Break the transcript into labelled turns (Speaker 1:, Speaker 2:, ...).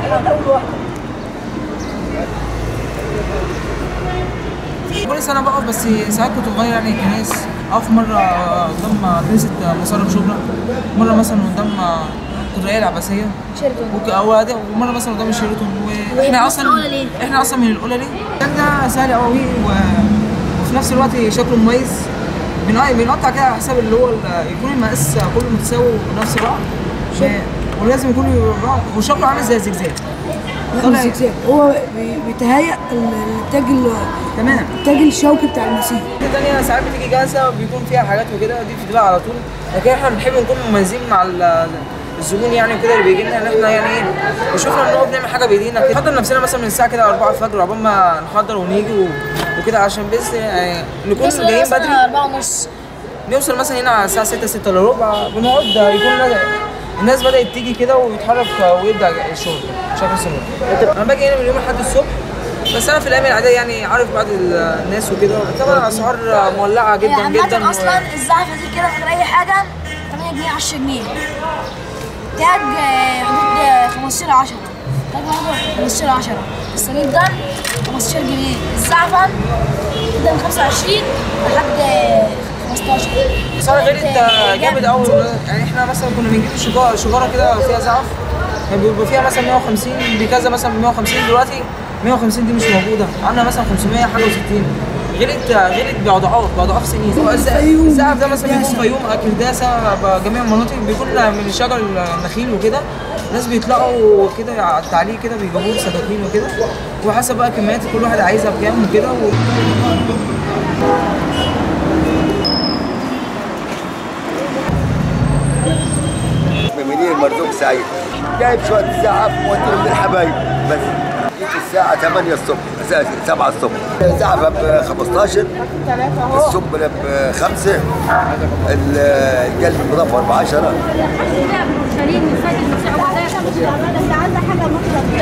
Speaker 1: كل سنه بقف بس ساعات كنت بغير يعني الكنائس اقف مره قدام كنيسه مسار شبرا مره مثلا قدام الكاتدرائيه العباسيه
Speaker 2: شيراتون
Speaker 1: وك- او أداء- ومره مثلا قدام الشيراتون واحنا اصلا
Speaker 2: الأولى ليه؟
Speaker 1: احنا اصلا من الاولى ليه؟ كان ده سهل قوي و... وفي نفس الوقت شكله مميز بنق- بنقطع كده على حسب اللي هو ال- يكون المقاس كله متساوي ونفس بعض و- ولازم يكون يبقى- وشكله عامل زي الزجزاج طالع-
Speaker 3: الزجزاج هو بي- بيتهيأ ال- التاج ال-
Speaker 1: تمام
Speaker 3: التاج الشوكي بتاع المسيح
Speaker 1: حاجة تانية ساعات بتيجي جاهزة بيكون فيها حاجات وكده دي بتتباع على طول لكن احنا بنحب نكون مميزين مع ال- الزبون يعني وكده اللي بيجي لنا ان احنا يعني ايه وشوفنا ان هو بنعمل حاجه بايدينا كده نحضر نفسنا مثلا من الساعه كده 4 الفجر عقبال ما نحضر ونيجي و- وكده عشان بس يعني نكون جايين بدري
Speaker 2: مثلا أربعة ونص
Speaker 1: نوصل مثلا هنا على الساعه 6 6 الا ربع بنقعد يكون الناس بدات تيجي كده ويتحرك ويبدا الشغل بشكل سريع انا باجي هنا من يوم الاحد الصبح بس انا في الايام العاديه يعني عارف بعض الناس وكده طبعا الاسعار مولعه
Speaker 2: هي
Speaker 1: جدا جدا
Speaker 2: عامة أصلا الزعفة دي كده من غير أي حاجة 8 جنيه 10 جنيه تاج آه، حدود آه، 15 10 تاج برضه 15 10 الصليب ده 15 جنيه الزعفران ده من 25 لحد آه، 15
Speaker 1: اسعار غير انت جامد قوي يعني احنا مثلا كنا بنجيب شجاره شجاره كده فيها زعف كان بيبقى فيها مثلا 150 بكذا مثلا 150 دلوقتي 150 دي مش موجوده عندنا مثلا 500 حاجه و60 غلت غلت باضعاف باضعاف سنين هو الز- الزعف ده مثلا بيكون فيوم كرداسه جميع المناطق بيكون من شجر النخيل وكده الناس بيطلعوا كده على التعليق كده بيجيبوا له سكاكين وكده وحسب بقى كميات كل واحد عايزها بكام وكده و...
Speaker 4: منير مرزوق سعيد جايب شويه زعف موديهم للحبايب بس جيت الساعة 8 الصبح 7 الصبح زعفة ب 15 السنبلة ب 5 القلب المضفر ب 10
Speaker 5: شارين مساجد مسيح وبعدها